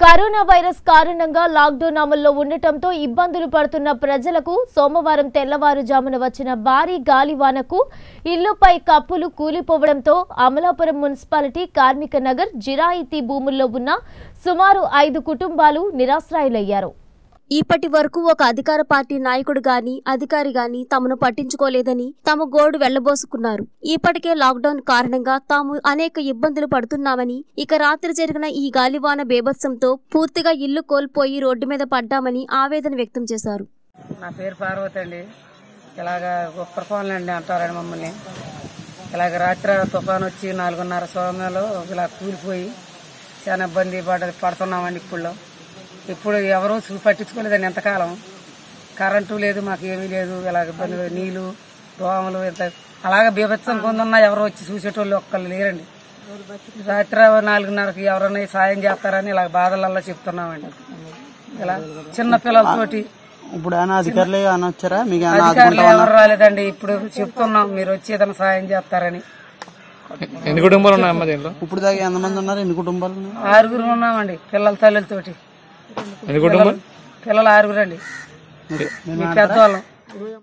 Corona virus కారణంగా lockdown అమల్లో ఉండటంతో ఇబ్బందులు పడుతున్న ప్రజలకు సోమవారం తెల్లవారుజామున వచ్చిన భారీ గాలివానకు ఇల్లుపై కప్పులు కూలిపోవడంతో అమలాపురం మున్సిపాలిటీ కార్మిక నగర్ జిరాయితీ భూముల్లో ఉన్న సుమారు ఐదు కుటుంబాలు నిరాశ్రాయులయ్యారు ఇప్పటి వరకు ఒక అధికార పార్టీ నాయకుడు గాని అధికారి గాని తమను పట్టించుకోలేదని తమ గోడు వెళ్లబోసుకున్నారు ఇప్పటికే లాక్డౌన్ కారణంగా తాము అనేక ఇబ్బందులు పడుతున్నామని ఇక రాత్రి జరిగిన ఈ గాలివాన బేభత్సంతో పూర్తిగా ఇల్లు కోల్పోయి రోడ్డు మీద పడ్డామని ఆవేదన వ్యక్తం చేశారు నా పేరు పార్వతి అండి ఇలాగ తుఫాన్లు అండి అంటారండి మమ్మల్ని ఇలాగ రాత్రి తుఫాన్ వచ్చి నాలుగున్నర సమయంలో ఇలా కూలిపోయి చాలా ఇబ్బంది పడ పడుతున్నామండి ఇప్పుడు ఇప్పుడు ఎవరూ చూ- పట్టించుకోలేదండి ఎంతకాలం కరెంటు లేదు మాకు ఏమీ లేదు ఇలాగ ఇబ్బంది నీళ్లు దోమలు ఇంత అలాగే బీభత్సం కొందున్నా ఎవరు వచ్చి చూసేటోళ్ళు ఒక్కళ్ళు లేరండి రాత్రి నాలుగున్నరకి ఎవరైనా సాయం చేస్తారని ఇలా బాధలల్లో చెప్తున్నామండి ఇలా చిన్న పిల్లలతోటి ఇప్పుడు ఏమైనా అధికారులు ఏమైనా వచ్చారా మీకు ఏమైనా అధికారులు ఎవరు రాలేదండి ఇప్పుడు చెప్తున్నాం మీరు వచ్చి ఏదైనా సాయం చేస్తారని ఎన్ని కుటుంబాలు ఉన్నాయమ్మా దీంట్లో ఇప్పుడు దాకా ఎంతమంది ఉన్నారు ఎన్ని కుటుంబాలు ఉన్నాయి? ఆరుగురు ఉన్నామండి పిల్లల తల్లులతోటి ఎన్ని కుటుంబాలు పిల్లలు ఆరుగురు అండి మీరు పెద్దవాళ్ళం